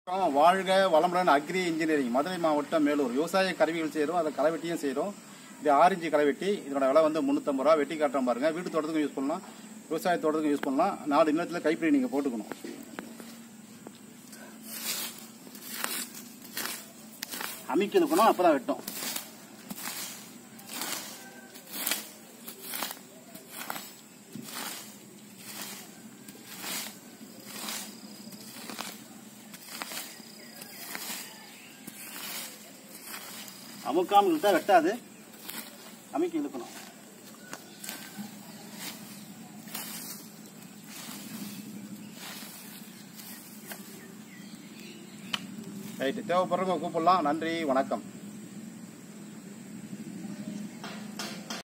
வாழ்க வளமுடன் agri engineering Madurai மாவட்டம் மேலூர் விவசாய கருவிகள் செய்கிறோம் அதை களைவெட்டியும் செய்கிறோம் இது ஆரஞ்சு களைவெட்டி இதோட விலை வந்து முந்நூற்றம்பது ரூபா வெட்டி காட்டுறோம் பாருங்க வீட்டு தோட்டத்துக்கும் யூஸ் பண்ணலாம் விவசாய தோட்டத்துக்கும் யூஸ் பண்ணலாம் நாலு நிலத்தில் கைப்பிடி நீங்கள் போட்டுக்கணும் அமைக்கி இருக்கணும் அப்போ தான் வெட்டும் அமுக்காமல் இழுத்தா வெட்டாது அமைக்கி இழுக்கணும் ரைட்டு தேவைப்படுறவங்க கூப்பிடலாம் நன்றி வணக்கம்